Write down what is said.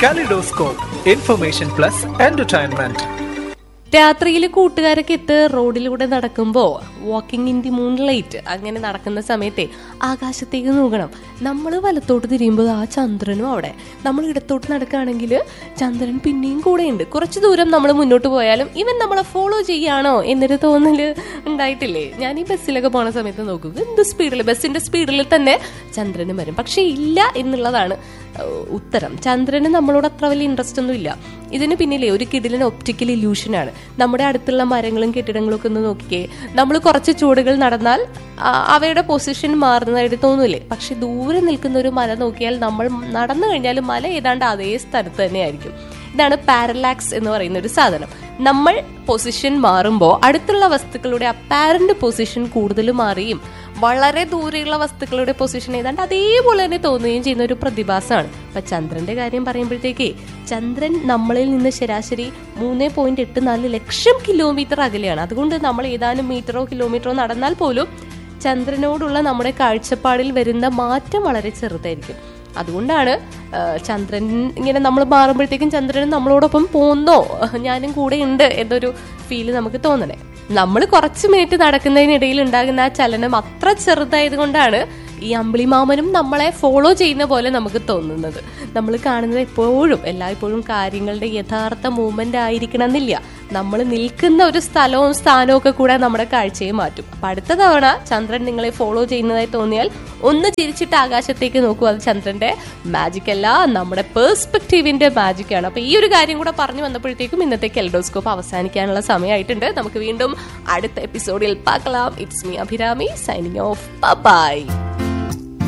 Kaleidoscope, information plus entertainment. രാത്രിയിൽ കൂട്ടുകാരൊക്കെ ഇട്ട് റോഡിലൂടെ നടക്കുമ്പോൾ walking in the moonlight അങ്ങനെ നടക്കുന്ന സമയത്തെ ആകാശത്തേക്ക് നോക്കണം നമ്മൾ വലത്തോട്ട് തിരിയുമ്പോൾ ആ ചന്ദ്രനും അവിടെ നമ്മൾ ഇടത്തോട്ട് നടക്കുകയാണെങ്കിൽ ചന്ദ്രൻ പിന്നെയും കൂടെയുണ്ട് കുറച്ച് ദൂരം നമ്മൾ മുന്നോട്ട് പോയാലും ഇവൻ നമ്മളെ ഫോളോ ചെയ്യാണോ എന്നൊരു തോന്നല് ഉണ്ടായിട്ടില്ലേ ഞാൻ ഈ ബസ്സിലൊക്കെ പോണ സമയത്ത് നോക്കും എന്ത് സ്പീഡിൽ ബസ്സിന്റെ സ്പീഡിൽ തന്നെ ചന്ദ്രനും വരും പക്ഷെ ഇല്ല എന്നുള്ളതാണ് ഏഹ്, ഉത്തരം ചന്ദ്രന് നമ്മളോട് അത്ര വലിയ ഇൻട്രസ്റ്റ് ഒന്നും ഇല്ല ഇതിന് പിന്നിലെ ഒരു കിടിലൻ ഒപ്റ്റിക്കൽ ഇല്യൂഷനാണ് നമ്മുടെ അടുത്തുള്ള മരങ്ങളും കെട്ടിടങ്ങളും ഒക്കെ ഒന്ന് നോക്കിക്കേ നമ്മൾ കുറച്ച് ചൂടുകൾ നടന്നാൽ ആ, അവയുടെ പൊസിഷൻ മാറുന്നതായിട്ട് തോന്നൂലേ പക്ഷെ ദൂരെ നിൽക്കുന്ന ഒരു മല നോക്കിയാൽ നമ്മൾ നടന്നു കഴിഞ്ഞാൽ മല ഏതാണ്ട് അതേ സ്ഥലത്ത് തന്നെയായിരിക്കും ഇതാണ് പാരലാക്സ് എന്ന് പറയുന്ന ഒരു സാധനം നമ്മൾ പൊസിഷൻ മാറുമ്പോൾ അടുത്തുള്ള വസ്തുക്കളുടെ അപ്പാരന്റ് പൊസിഷൻ കൂടുതൽ മാറിയും വളരെ ദൂരെയുള്ള വസ്തുക്കളുടെ പൊസിഷൻ ഏതാണ്ട് അതേപോലെ തന്നെ തോന്നുകയും ചെയ്യുന്ന ഒരു പ്രതിഭാസമാണ് അപ്പൊ ചന്ദ്രന്റെ കാര്യം പറയുമ്പോഴത്തേക്ക് ചന്ദ്രൻ നമ്മളിൽ നിന്ന് ശരാശരി മൂന്ന് പോയിന്റ് എട്ട് നാല് ലക്ഷം കിലോമീറ്റർ അകലെയാണ് അതുകൊണ്ട് നമ്മൾ ഏതാനും മീറ്ററോ കിലോമീറ്ററോ നടന്നാൽ പോലും ചന്ദ്രനോടുള്ള നമ്മുടെ കാഴ്ചപ്പാടിൽ വരുന്ന മാറ്റം വളരെ ചെറുതായിരിക്കും അതുകൊണ്ടാണ് ആ, ചന്ദ്രൻ ഇങ്ങനെ നമ്മൾ മാറുമ്പോഴത്തേക്കും ചന്ദ്രൻ നമ്മളോടൊപ്പം പോന്നോ ഞാനും കൂടെ ഉണ്ട് എന്നൊരു ഫീല് നമുക്ക് തോന്നണേ നമ്മൾ കുറച്ച് മിനിറ്റ് നടക്കുന്നതിനിടയിൽ ഉണ്ടാകുന്ന ആ ചലനം അത്ര ചെറുതായത് കൊണ്ടാണ് ഈ അമ്പിളിമാമനും നമ്മളെ ഫോളോ ചെയ്യുന്ന പോലെ നമുക്ക് തോന്നുന്നത് നമ്മൾ കാണുന്നത് എപ്പോഴും എല്ലായ്പ്പോഴും കാര്യങ്ങളുടെ യഥാർത്ഥ മൂവ്മെന്റ് ആയിരിക്കണം എന്നില്ല നമ്മൾ നിൽക്കുന്ന ഒരു സ്ഥലവും സ്ഥാനവും ഒക്കെ കൂടെ നമ്മുടെ കാഴ്ചയെ മാറ്റും അപ്പൊ അടുത്ത തവണ ചന്ദ്രൻ നിങ്ങളെ ഫോളോ ചെയ്യുന്നതായി തോന്നിയാൽ ഒന്ന് ചിരിച്ചിട്ട് ആകാശത്തേക്ക് നോക്കൂ അത് ചന്ദ്രന്റെ മാജിക് അല്ല നമ്മുടെ പേഴ്സ്പെക്റ്റീവിന്റെ മാജിക് ആണ് അപ്പൊ ഈ ഒരു കാര്യം കൂടെ പറഞ്ഞു വന്നപ്പോഴത്തേക്കും ഇന്നത്തെ കെൽഡോസ്കോപ്പ് അവസാനിക്കാനുള്ള സമയമായിട്ടുണ്ട് നമുക്ക് വീണ്ടും അടുത്ത എപ്പിസോഡിൽ പാക്കലാം it's me Abhirami signing off by